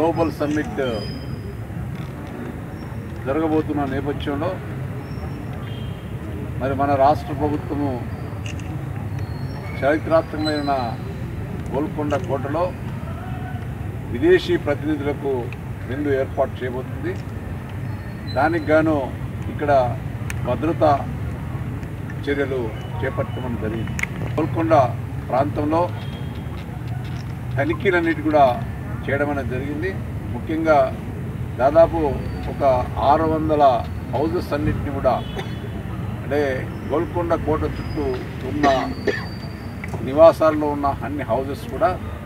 global summit జరగబోతున్న నేపథ్యంలో మరి మన రాష్ట్ర ప్రభుత్వము చారిత్రాత్మకమైన గోల్కొండ కోటలో విదేశీ ప్రతినిధులకు విందు ఏర్పాటు చేయబోతుంది దానికి గాను ఇక్కడ భద్రతా చర్యలు చేపట్టడం జరిగింది గోల్కొండ ప్రాంతంలో తనిఖీలన్నిటి కూడా చేయడం అనేది జరిగింది ముఖ్యంగా దాదాపు ఒక ఆరు వందల హౌజెస్ అన్నిటిని కూడా అంటే గోల్కొండ కోట చుట్టూ ఉన్న నివాసాల్లో ఉన్న అన్ని హౌజెస్ కూడా